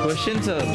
questions R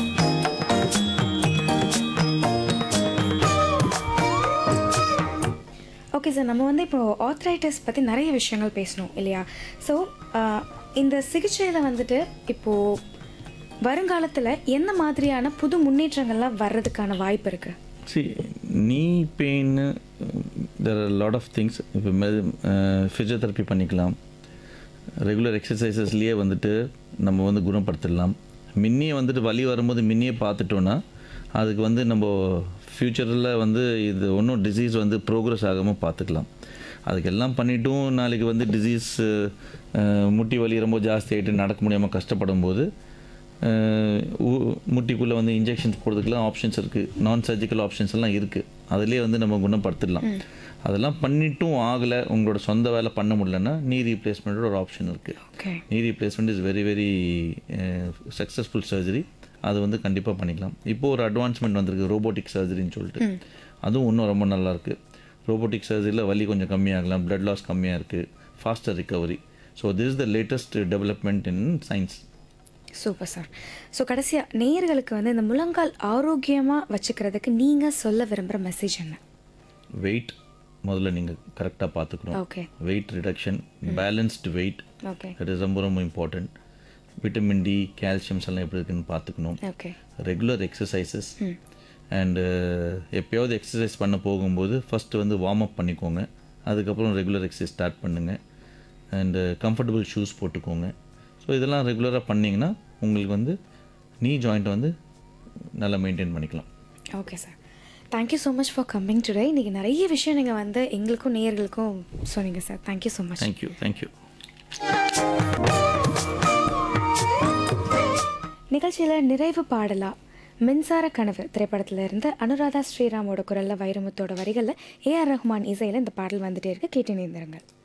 okay sir நம்ம வந்து இப்போ ஆர்த்ரைட்டிஸ் பற்றி நிறைய விஷயங்கள் பேசணும் இல்லையா ஸோ இந்த சிகிச்சையில் வந்துட்டு இப்போது வருங்காலத்தில் எந்த மாதிரியான புது முன்னேற்றங்கள்லாம் வர்றதுக்கான வாய்ப்பு இருக்குது see knee pain there are lot of things இப்போ ஃபிசியோதெரப்பி பண்ணிக்கலாம் ரெகுலர் எக்ஸசைசஸ்லேயே வந்துட்டு நம்ம வந்து குணப்படுத்திடலாம் மின்னியே வந்துட்டு வலி வரும்போது மின்னியே பார்த்துட்டோன்னா அதுக்கு வந்து நம்ம ஃப்யூச்சரில் வந்து இது ஒன்றும் டிசீஸ் வந்து ப்ரோக்ரஸ் ஆகாமல் பார்த்துக்கலாம் அதுக்கெல்லாம் பண்ணிட்டும் நாளைக்கு வந்து டிசீஸ் முட்டி வலி ரொம்ப ஜாஸ்தி ஆகிட்டு நடக்க முடியாமல் கஷ்டப்படும் போது முட்டிக்குள்ளே வந்து இன்ஜெக்ஷன்ஸ் போடுறதுக்குலாம் ஆப்ஷன்ஸ் இருக்குது நான் சர்ஜிக்கல் ஆப்ஷன்ஸ் எல்லாம் இருக்குது அதுலேயே வந்து நம்ம குணப்படுத்திடலாம் அதெல்லாம் பண்ணிட்டும் ஆகலை உங்களோட சொந்த வேலை பண்ண முடியலன்னா நீ ரீப்ளேஸ்மெண்ட்டோட ஒரு ஆப்ஷன் இருக்குது okay knee replacement is very very successful surgery அது வந்து கண்டிப்பாக பண்ணிக்கலாம் இப்போ ஒரு அட்வான்ஸ்மெண்ட் வந்திருக்கு ரோபோட்டிக் சர்ஜரின்னு சொல்லிட்டு அதுவும் இன்னும் ரொம்ப நல்லா இருக்கு ரோபோட்டிக் சர்ஜரியில் வலி கொஞ்சம் கம்மியாகலாம் blood லாஸ் கம்மியாக இருக்குது faster recovery so this is the latest development in science super sir so கடைசியாக நேயர்களுக்கு வந்து இந்த முழங்கால் ஆரோக்கியமாக வச்சுக்கிறதுக்கு நீங்கள் சொல்ல விரும்புகிற மெசேஜ் என்ன வெயிட் முதல்ல நீங்கள் கரெக்டாக பார்த்துக்கணும் okay weight reduction balanced weight okay that is ரொம்ப ரொம்ப இம்பார்ட்டண்ட் விட்டமின் டி கால்சியம்ஸ் எல்லாம் எப்படி இருக்குன்னு பார்த்துக்கணும் ஓகே ரெகுலர் எக்ஸசைசஸ் அண்டு எப்பயாவது எக்ஸசைஸ் பண்ண போகும்போது ஃபஸ்ட்டு வந்து வார்ம் அப் பண்ணிக்கோங்க அதுக்கப்புறம் ரெகுலர் எக்ஸசைஸ் ஸ்டார்ட் பண்ணுங்கள் அண்டு கம்ஃபர்டபுள் ஷூஸ் போட்டுக்கோங்க ஸோ இதெல்லாம் ரெகுலராக பண்ணிங்கன்னா உங்களுக்கு வந்து நீ ஜாயிண்ட்டை வந்து நல்லா மெயின்டைன் பண்ணிக்கலாம் okay sir thank you so much for coming today இன்றைக்கி நிறைய விஷயம் நீங்கள் வந்து எங்களுக்கும் நேயர்களுக்கும் சொன்னீங்க sir thank you so much thank you thank you நிகழ்ச்சியில் நிறைவு பாடலா மின்சார கனவு திரைப்படத்துல இருந்து அனுராதா ஸ்ரீராமோட குரல்ல வைரமுத்தோட வரிகளில் ஏஆர் ரஹ்மான் இசையில் இந்த பாடல் வந்துட்டே இருக்கு கேட்டு நேர்ந்திருங்கள்